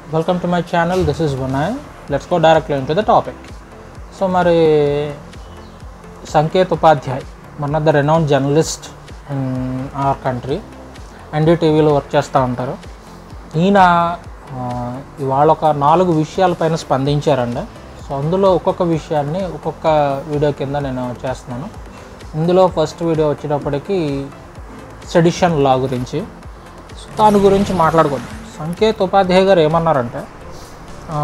Welcome to my channel this is Vinay let's go directly into the topic so మరి Sanket Upadhyay one of the renowned journalist in our country ఎన్డీటీవీలో work చేస్తూ ఉంటారు ఈయన ఆ, ఇవాళ ఒక నాలుగు విషయాలపైన స్పందించారండి సో అందులో ఒక్కొక్క విషయాన్ని ఒక్కొక్క వీడియో కింద నేను చేస్తున్నాను ఇందులో ఫస్ట్ వీడియో వచ్చేటప్పటికి సెడిషన్ లా గురించి సో దాని గురించి మాట్లాడుకుందాం సంకేత్ ఉపాధ్యాయ గారు ఏమన్నారంటే ఆ,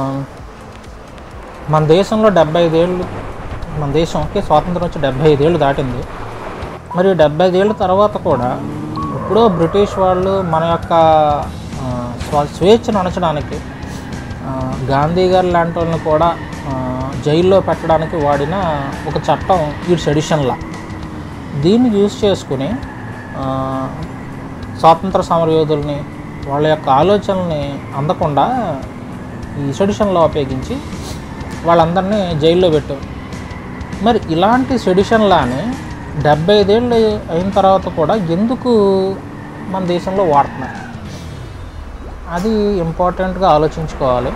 మన దేశంలో డెబ్బై ఐదేళ్ళు మన దేశంకి స్వాతంత్రం వచ్చి డెబ్బై ఐదేళ్ళు దాటింది మరి డెబ్బై ఐదేళ్ళ తర్వాత కూడా ఎప్పుడో బ్రిటిష్ వాళ్ళు మన యొక్క ఆ, స్వ స్వేచ్ఛను అణచడానికి ఆ, గాంధీ గారు లాంటి వాళ్ళని కూడా ఆ, జైల్లో పెట్టడానికి వాడిన ఒక చట్టం ఈ సెడిషన్ లా దీన్ని యూజ్ చేసుకుని ఆ, స్వాతంత్ర సమరయోధుల్ని వాళ్ళ యొక్క ఆలోచనల్ని అందకుండా ఈ సెడిషన్ లా ఉపయోగించి వాళ్ళందరినీ జైల్లో పెట్టారు మరి ఇలాంటి సెడిషన్ లాని డెబ్బై ఐదేళ్ళు అయిన తర్వాత కూడా ఎందుకు మన దేశంలో వాడుతున్నారు అది ఇంపార్టెంట్గా ఆలోచించుకోవాలి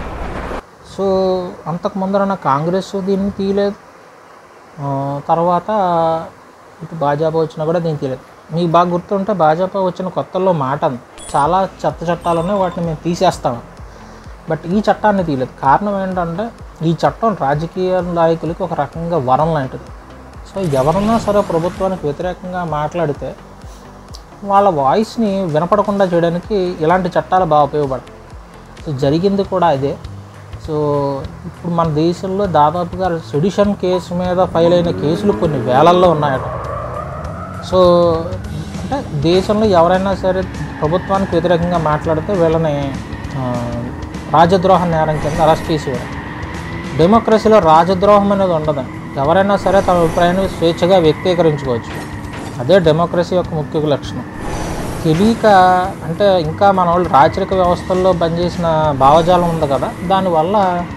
సో అంతకు ముందర కాంగ్రెస్ దీన్ని తీయలేదు ఆ, తర్వాత ఇటు భాజపా వచ్చినా కూడా దీన్ని తీయలేదు మీకు బాగా గుర్తుంటే భాజపా వచ్చిన కొత్తల్లో మాట ఉంది. చాలా చెత్త చట్టాలు ఉన్నాయి వాటిని మేము తీసేస్తాము బట్ ఈ చట్టాన్ని తీయలేదు కారణం ఏంటంటే ఈ చట్టం రాజకీయ నాయకులకి ఒక రకంగా వరం లాంటిది సో ఎవరన్నా సరే ప్రభుత్వానికి వ్యతిరేకంగా మాట్లాడితే వాళ్ళ వాయిస్ని వినపడకుండా చేయడానికి ఇలాంటి చట్టాలు బాగా ఉపయోగపడతాయి సో జరిగింది కూడా అదే సో ఇప్పుడు మన దేశంలో దాదాపుగా సెడిషన్ కేసు మీద ఫైల్ అయిన కేసులు కొన్ని వేలల్లో ఉన్నాయట సో అంటే దేశంలో ఎవరైనా సరే ప్రభుత్వానికి వ్యతిరేకంగా మాట్లాడితే వీళ్ళని ఆ, రాజద్రోహ నేరం కింద అరెస్ట్ చేసేవారు డెమోక్రసీలో రాజద్రోహం అనేది ఉండదు ఎవరైనా సరే తమ అభిప్రాయాన్ని స్వేచ్ఛగా వ్యక్తీకరించుకోవచ్చు అదే డెమోక్రసీ యొక్క ముఖ్య లక్షణం తెలియక అంటే ఇంకా మన వాళ్ళు రాచరిక వ్యవస్థల్లో పనిచేసిన భావజాలం ఉంది కదా దానివల్ల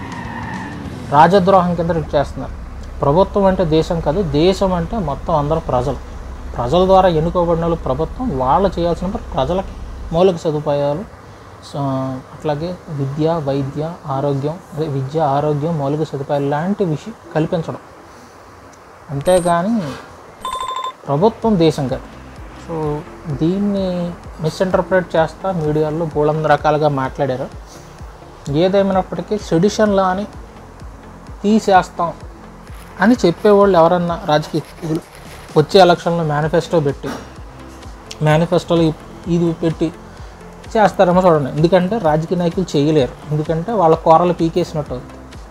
రాజద్రోహం కింద ట్రీట్ చేస్తున్నారు ప్రభుత్వం అంటే దేశం కాదు దేశం అంటే మొత్తం అందరూ ప్రజలు ప్రజల ద్వారా ఎన్నుకోబడిన వాళ్ళు ప్రభుత్వం వాళ్ళు చేయాల్సిన పని ప్రజలకి మౌలిక సదుపాయాలు సో, అట్లాగే విద్య వైద్య ఆరోగ్యం అదే విద్య ఆరోగ్యం మౌలిక సదుపాయాలు లాంటి విషయం కల్పించడం అంతేగాని ప్రభుత్వం దేశం కాదు సో దీన్ని మిస్ఇంటర్ప్రిట్ చేస్తా మీడియాలో బోళంద రకాలుగా మాట్లాడారు ఏదేమైనప్పటికీ సెడిషన్ లా అని తీసేస్తాం అని చెప్పేవాళ్ళు ఎవరన్నా రాజకీయ నాయకులు వచ్చే ఎలక్షన్లో మేనిఫెస్టో పెట్టి మేనిఫెస్టోలో ఇ- ఇది పెట్టి చేస్తారేమో చూడండి ఎందుకంటే రాజకీయ నాయకులు చేయలేరు ఎందుకంటే వాళ్ళ కూరలు పీకేసినట్టు అవుతుంది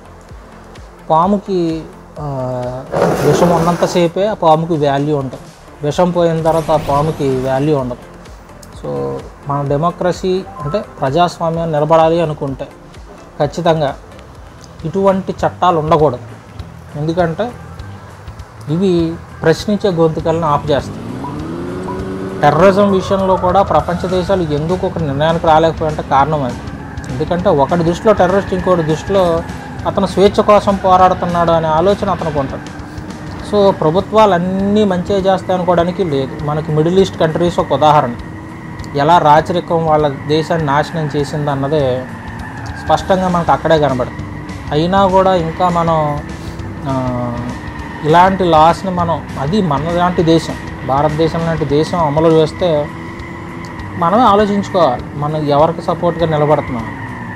పాముకి ఆ, విషం ఉన్నంతసేపే ఆ పాముకి వాల్యూ ఉంటుంది విషం పోయిన తర్వాత ఆ పాముకి వాల్యూ ఉండదు సో మన డెమోక్రసీ అంటే ప్రజాస్వామ్యం నిలబడాలి అనుకుంటే ఖచ్చితంగా ఇటువంటి చట్టాలు ఉండకూడదు ఎందుకంటే ఇవి ప్రశ్నించే గొంతుకలను ఆపు చేస్తాయి టెర్రరిజం విషయంలో కూడా ప్రపంచ దేశాలు ఎందుకు ఒక నిర్ణయానికి రాలేకపోయాయంటే కారణం అది ఎందుకంటే ఒకటి దృష్టిలో టెర్రరిస్ట్ ఇంకోటి దృష్టిలో అతను స్వేచ్ఛ కోసం పోరాడుతున్నాడు అనే ఆలోచన అతనికి ఉంటుంది సో ప్రభుత్వాలు అన్నీ మంచిగా చేస్తాయి అనుకోవడానికి లేదు మనకి మిడిల్ ఈస్ట్ కంట్రీస్ ఒక ఉదాహరణ ఎలా రాచరికం వాళ్ళ దేశాన్ని నాశనం చేసింది అన్నదే స్పష్టంగా మనకు అక్కడే కనబడుతుంది అయినా కూడా ఇంకా మనం ఆ, ఇలాంటి లాస్ని మనం అది మన లాంటి దేశం భారతదేశం లాంటి దేశం అమలు చేస్తే మనమే ఆలోచించుకోవాలి మనం ఎవరికి సపోర్ట్గా నిలబడుతున్నాం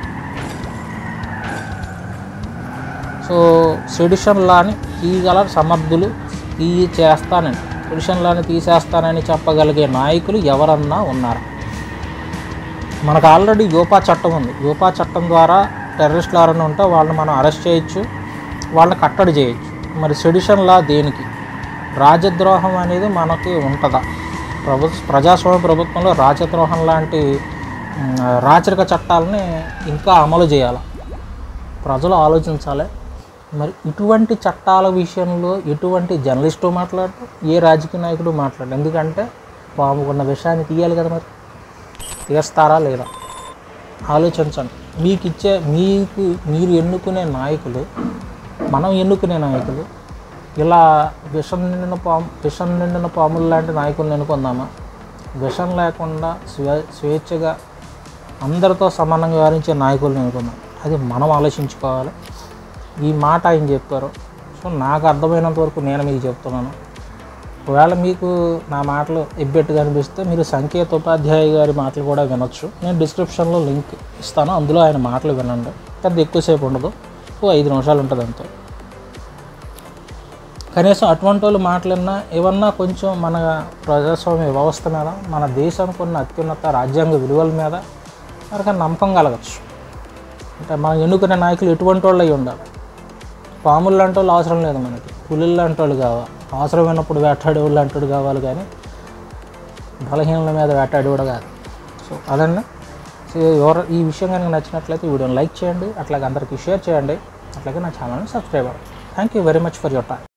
సో సెడిషన్ లాని తీయగల సమర్థులు తీయి చేస్తానని సెడిషన్ లాని తీసేస్తానని చెప్పగలిగే నాయకులు ఎవరన్నా ఉన్నారు మనకు ఆల్రెడీ యోపా చట్టం ఉంది యోపా చట్టం ద్వారా టెర్రరిస్టులు ఎవరైనా ఉంటే వాళ్ళని మనం అరెస్ట్ చేయొచ్చు వాళ్ళని కట్టడి చేయొచ్చు మరి సెడిషన్ లా దేనికి రాజద్రోహం అనేది మనకి ఉంటుందా ప్రభు ప్రజాస్వామ్య ప్రభుత్వంలో రాజద్రోహం లాంటి ఉమ్, రాచరిక చట్టాలని ఇంకా అమలు చేయాలి ప్రజలు ఆలోచించాలి మరి ఇటువంటి చట్టాల విషయంలో ఎటువంటి జర్నలిస్టు మాట్లాడరు ఏ రాజకీయ నాయకుడు మాట్లాడరు ఎందుకంటే పాముకున్న విషయాన్ని తీయాలి కదా మరి తీస్తారా లేదా ఆలోచించండి మీకు ఇచ్చే మీకు మీరు ఎన్నుకునే నాయకులు మనం ఎన్నుకునే నాయకులు ఇలా విషం నిండిన పాము విషం నిండిన పాములు లాంటి నాయకులను ఎన్నుకుందామా విషం లేకుండా స్వే స్వేచ్ఛగా అందరితో సమానంగా వ్యవహరించే నాయకులను ఎన్నుకుందాం అది మనం ఆలోచించుకోవాలి ఈ మాట ఆయన చెప్పారు సో నాకు అర్థమైనంత వరకు నేను మీకు చెప్తున్నాను ఒకవేళ మీకు నా మాటలు ఎబ్బెట్టుగా అనిపిస్తే మీరు సంకేత ఉపాధ్యాయ గారి మాటలు కూడా వినొచ్చు నేను డిస్క్రిప్షన్లో లింక్ ఇస్తాను అందులో ఆయన మాటలు వినండి పెద్ద ఎక్కువసేపు ఉండదు ఓ ఐదు నిమిషాలు ఉంటుంది అంతే కనీసం అటువంటి వాళ్ళు మాటలన్నా ఏమన్నా కొంచెం మన ప్రజాస్వామ్య వ్యవస్థ మీద మన దేశానికి ఉన్న అత్యున్నత రాజ్యాంగ విలువల మీద మనకు నమ్మకం కలగచ్చు అంటే మనం ఎన్నుకునే నాయకులు ఎటువంటి వాళ్ళు అయి ఉండాలి పాములు లాంటి వాళ్ళు అవసరం లేదు మనకి పులులు లాంటి వాళ్ళు కావాలి అవసరమైనప్పుడు వేటాడే వాళ్ళు లాంటి వాడు కావాలి కానీ బలహీనల మీద వేటాడేవాడు కాదు సో అదండి సో ఎవరు ఈ విషయం కనుక నచ్చినట్లయితే ఈ వీడియోని లైక్ చేయండి అట్లాగే అందరికీ షేర్ చేయండి అట్లాగే నా ఛానల్ని సబ్స్క్రైబ్ అవ్వండి thank you very much for your time